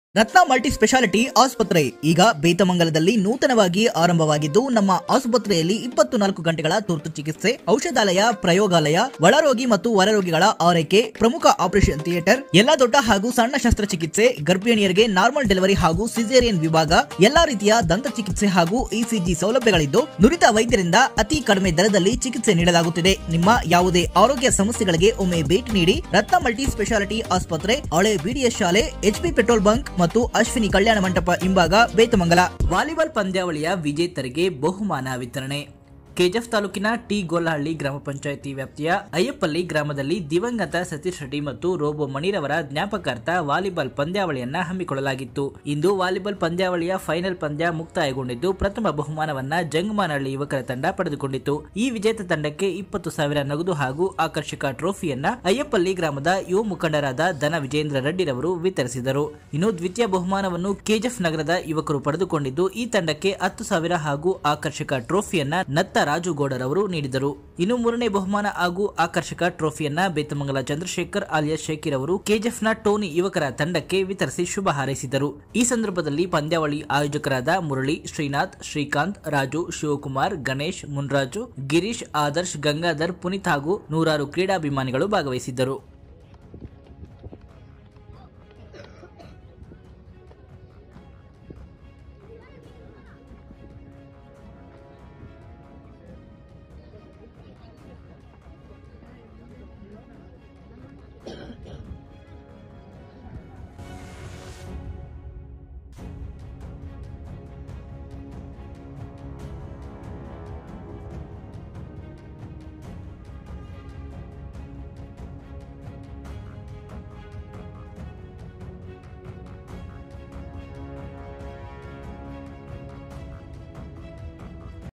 ರತ್ನ multi speciality ಆಸ್ಪತ್ರೆ ಈಗ ಬೇತಮಂಗಲದಲ್ಲಿ ನೂತನವಾಗಿ ಆರಂಭವಾಗಿದ್ದು ನಮ್ಮ ಆಸ್ಪತ್ರೆಯಲ್ಲಿ ಇಪ್ಪತ್ತು ನಾಲ್ಕು ಗಂಟೆಗಳ ತುರ್ತು ಚಿಕಿತ್ಸೆ ಔಷಧಾಲಯ ಪ್ರಯೋಗಾಲಯ ಒಳರೋಗಿ ಮತ್ತು ಹೊರರೋಗಿಗಳ ಆರೈಕೆ ಪ್ರಮುಖ ಆಪರೇಷನ್ ಥಿಯೇಟರ್ ಎಲ್ಲಾ ದೊಡ್ಡ ಹಾಗೂ ಸಣ್ಣ ಶಸ್ತ್ರಚಿಕಿತ್ಸೆ ಗರ್ಭಿಣಿಯರಿಗೆ ನಾರ್ಮಲ್ ಡೆಲಿವರಿ ಹಾಗೂ ಸಿಸೇರಿಯನ್ ವಿಭಾಗ ಎಲ್ಲಾ ರೀತಿಯ ದಂತ ಚಿಕಿತ್ಸೆ ಹಾಗೂ ಇಸಿಜಿ ಸೌಲಭ್ಯಗಳಿದ್ದು ನುರಿತ ವೈದ್ಯರಿಂದ ಅತಿ ಕಡಿಮೆ ದರದಲ್ಲಿ ಚಿಕಿತ್ಸೆ ನೀಡಲಾಗುತ್ತಿದೆ ನಿಮ್ಮ ಯಾವುದೇ ಆರೋಗ್ಯ ಸಮಸ್ಯೆಗಳಿಗೆ ಒಮ್ಮೆ ಭೇಟಿ ನೀಡಿ ರತ್ನ ಮಲ್ಟಿ ಸ್ಪೆಷಾಲಿಟಿ ಆಸ್ಪತ್ರೆ ಹಳೆ ಬಿಡಿಎಸ್ ಶಾಲೆ ಎಚ್ಪಿ ಪೆಟ್ರೋಲ್ ಬಂಕ್ ಮತ್ತು ಅಶ್ವಿನಿ ಕಲ್ಯಾಣ ಮಂಟಪ ಹಿಂಭಾಗ ಬೇತಮಂಗಲ ವಾಲಿಬಾಲ್ ಪಂದ್ಯಾವಳಿಯ ವಿಜೇತರಿಗೆ ಬಹುಮಾನ ವಿತರಣೆ ಕೆಜೆಫ್ ತಾಲೂಕಿನ ಟಿ ಗೋಲಹಳ್ಳಿ ಗ್ರಾಮ ಪಂಚಾಯಿತಿ ವ್ಯಾಪ್ತಿಯ ಅಯ್ಯಪ್ಪಲ್ಲಿ ಗ್ರಾಮದಲ್ಲಿ ದಿವಂಗತ ಸತೀಶ್ ರೆಡ್ಡಿ ಮತ್ತು ರೋಬೋ ಮಣಿರವರ ಜ್ಞಾಪಕಾರ್ಥ ವಾಲಿಬಾಲ್ ಪಂದ್ಯಾವಳಿಯನ್ನ ಹಮ್ಮಿಕೊಳ್ಳಲಾಗಿತ್ತು ಇಂದು ವಾಲಿಬಾಲ್ ಪಂದ್ಯಾವಳಿಯ ಫೈನಲ್ ಪಂದ್ಯ ಮುಕ್ತಾಯಗೊಂಡಿದ್ದು ಪ್ರಥಮ ಬಹುಮಾನವನ್ನ ಜಂಗಮಾನಹಳ್ಳಿ ಯುವಕರ ತಂಡ ಪಡೆದುಕೊಂಡಿತು ಈ ವಿಜೇತ ತಂಡಕ್ಕೆ ಇಪ್ಪತ್ತು ಸಾವಿರ ನಗದು ಹಾಗೂ ಆಕರ್ಷಕ ಟ್ರೋಫಿಯನ್ನ ಅಯ್ಯಪ್ಪಲ್ಲಿ ಗ್ರಾಮದ ಯುವ ಮುಖಂಡರಾದ ದನ ವಿಜೇಂದ್ರ ರೆಡ್ಡಿರವರು ವಿತರಿಸಿದರು ಇನ್ನು ದ್ವಿತೀಯ ಬಹುಮಾನವನ್ನು ಕೆಜಿಎಫ್ ನಗರದ ಯುವಕರು ಪಡೆದುಕೊಂಡಿದ್ದು ಈ ತಂಡಕ್ಕೆ ಹತ್ತು ಸಾವಿರ ಹಾಗೂ ಆಕರ್ಷಕ ಟ್ರೋಫಿಯನ್ನ ನತ್ತ ರಾಜುಗೌಡರವರು ನೀಡಿದರು ಇನ್ನು ಮೂರನೇ ಬಹುಮಾನ ಹಾಗೂ ಆಕರ್ಷಕ ಟ್ರೋಫಿಯನ್ನ ಬೇತಮಂಗಲ ಚಂದ್ರಶೇಖರ್ ಆಲಿಯಾಸ್ ಶೇಖಿರ್ ಅವರು ಕೆಜಿಎಫ್ನ ಟೋನಿ ಯುವಕರ ತಂಡಕ್ಕೆ ವಿತರಿಸಿ ಶುಭ ಹಾರೈಸಿದರು ಈ ಸಂದರ್ಭದಲ್ಲಿ ಪಂದ್ಯಾವಳಿ ಆಯೋಜಕರಾದ ಮುರಳಿ ಶ್ರೀನಾಥ್ ಶ್ರೀಕಾಂತ್ ರಾಜು ಶಿವಕುಮಾರ್ ಗಣೇಶ್ ಮುನ್ರಾಜು ಗಿರೀಶ್ ಆದರ್ಶ್ ಗಂಗಾಧರ್ ಪುನೀತ್ ಹಾಗೂ ನೂರಾರು ಕ್ರೀಡಾಭಿಮಾನಿಗಳು ಭಾಗವಹಿಸಿದ್ದರು